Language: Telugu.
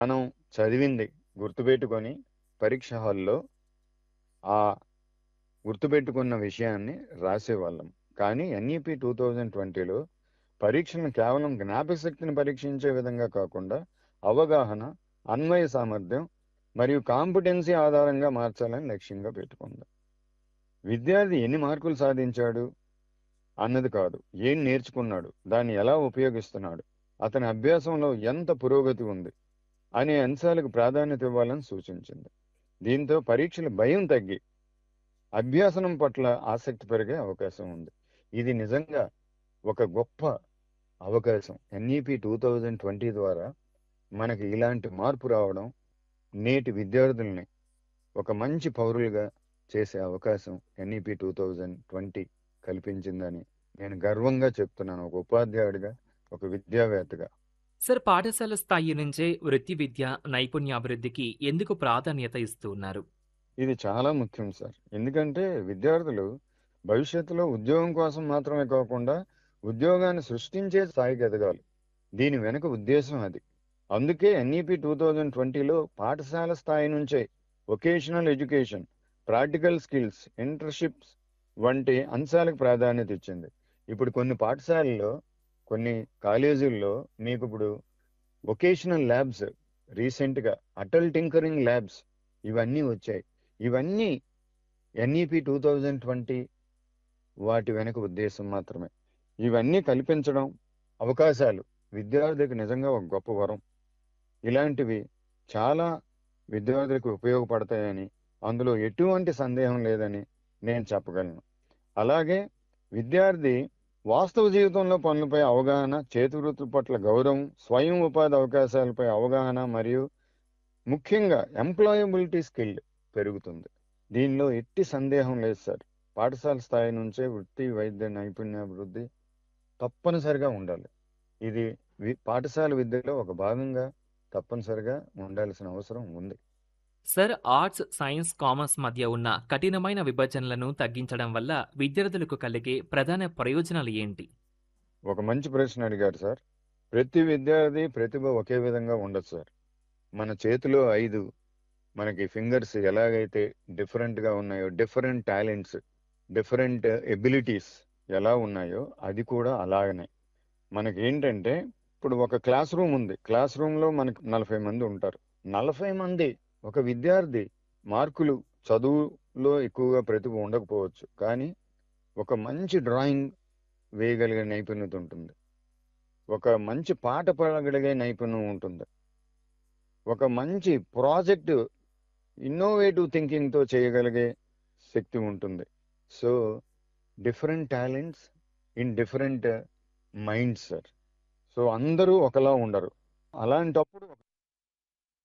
మనం చదివింది గుర్తుపెట్టుకొని పరీక్ష హాల్లో ఆ గుర్తుపెట్టుకున్న విషయాన్ని రాసేవాళ్ళం కానీ ఎన్ఈపి టూ థౌజండ్ ట్వంటీలో పరీక్షను కేవలం జ్ఞాపకశక్తిని పరీక్షించే విధంగా కాకుండా అవగాహన అన్వయ సామర్థ్యం మరియు కాంపిటెన్సీ ఆధారంగా మార్చాలని లక్ష్యంగా పెట్టుకుంది విద్యార్థి ఎన్ని మార్కులు సాధించాడు అన్నది కాదు ఏం నేర్చుకున్నాడు దాన్ని ఎలా ఉపయోగిస్తున్నాడు అతని అభ్యాసంలో ఎంత పురోగతి ఉంది అనే అంశాలకు ప్రాధాన్యత ఇవ్వాలని సూచించింది దీంతో పరీక్షల భయం తగ్గి అభ్యాసనం పట్ల ఆసక్తి పెరిగే అవకాశం ఉంది ఇది నిజంగా ఒక గొప్ప అవకాశం ఎన్ఈపి టూ థౌజండ్ ట్వంటీ ద్వారా మనకి ఇలాంటి మార్పు రావడం నేటి విద్యార్థుల్ని ఒక మంచి పౌరులుగా చేసే అవకాశం ఎన్ఈపి టూ థౌజండ్ ట్వంటీ కల్పించిందని నేను గర్వంగా చెప్తున్నాను ఒక ఉపాధ్యాయుడిగా ఒక విద్యావేత్తగా సార్ పాఠశాల స్థాయి నుంచే వృత్తి విద్య నైపుణ్యాభివృద్ధికి ఎందుకు ప్రాధాన్యత ఇస్తూ ఉన్నారు ఇది చాలా ముఖ్యం సార్ ఎందుకంటే విద్యార్థులు భవిష్యత్తులో ఉద్యోగం కోసం మాత్రమే కాకుండా ఉద్యోగాన్ని సృష్టించే స్థాయికి ఎదగాలి దీని వెనుక ఉద్దేశం అది అందుకే ఎన్ఈపి టూ థౌజండ్ ట్వంటీలో పాఠశాల స్థాయి నుంచే vocational education practical skills internships వంటి అంశాలకు ప్రాధాన్యత ఇచ్చింది ఇప్పుడు కొన్ని పాఠశాలల్లో కొన్ని కాలేజీల్లో మీకు ఇప్పుడు వొకేషనల్ ల్యాబ్స్ రీసెంట్గా అటల్ టింకరింగ్ ల్యాబ్స్ ఇవన్నీ వచ్చాయి ఇవన్నీ ఎన్ఈపి టూ థౌజండ్ ట్వంటీ వాటి వెనుక ఉద్దేశం మాత్రమే ఇవన్నీ కల్పించడం అవకాశాలు విద్యార్థికి నిజంగా ఒక గొప్ప వరం ఇలాంటివి చాలా విద్యార్థులకు ఉపయోగపడతాయని అందులో ఎటువంటి సందేహం లేదని నేను చెప్పగలను అలాగే విద్యార్థి వాస్తవ జీవితంలో పనులపై అవగాహన చేతివృత్తుల పట్ల గౌరవం స్వయం ఉపాధి అవకాశాలపై అవగాహన మరియు ముఖ్యంగా ఎంప్లాయబిలిటీ స్కిల్ పెరుగుతుంది దీనిలో ఎట్టి సందేహం లేదు సార్ పాఠశాల స్థాయి నుంచే వృత్తి వైద్య నైపుణ్యాభివృద్ధి తప్పనిసరిగా ఉండాలి ఇది వి- పాఠశాల విద్యలో ఒక భాగంగా తప్పనిసరిగా ఉండాల్సిన అవసరం ఉంది సార్ ఆర్ట్స్ సైన్స్ కామర్స్ మధ్య ఉన్న కఠినమైన విభజనలను తగ్గించడం వల్ల విద్యార్థులకు కలిగే ప్రధాన ప్రయోజనాలు ఏంటి ఒక మంచి ప్రశ్న అడిగారు సార్ ప్రతి విద్యార్థి ప్రతిభ ఒకే విధంగా ఉండదు సార్ మన చేతిలో ఐదు మనకి ఫింగర్స్ ఎలాగైతే డిఫరెంట్గా ఉన్నాయో డిఫరెంట్ టాలెంట్స్ డిఫరెంట్ ఎబిలిటీస్ ఎలా ఉన్నాయో అది కూడా అలాగనే మనకి ఏంటంటే ఇప్పుడు ఒక క్లాస్ రూమ్ ఉంది క్లాస్ రూమ్లో మనకు నలభై మంది ఉంటారు నలభై మంది ఒక విద్యార్థి మార్కులు చదువులో ఎక్కువగా ప్రతిభ ఉండకపోవచ్చు కానీ ఒక మంచి డ్రాయింగ్ వేయగలిగే నైపుణ్యత ఉంటుంది ఒక మంచి పాట పాడగలిగే నైపుణ్యం ఉంటుంది ఒక మంచి ప్రాజెక్ట్ ఇన్నోవేటివ్ థింకింగ్తో చేయగలిగే శక్తి ఉంటుంది so different talents in different minds sir so అందరూ ఒకలా ఉండరు అలాంటప్పుడు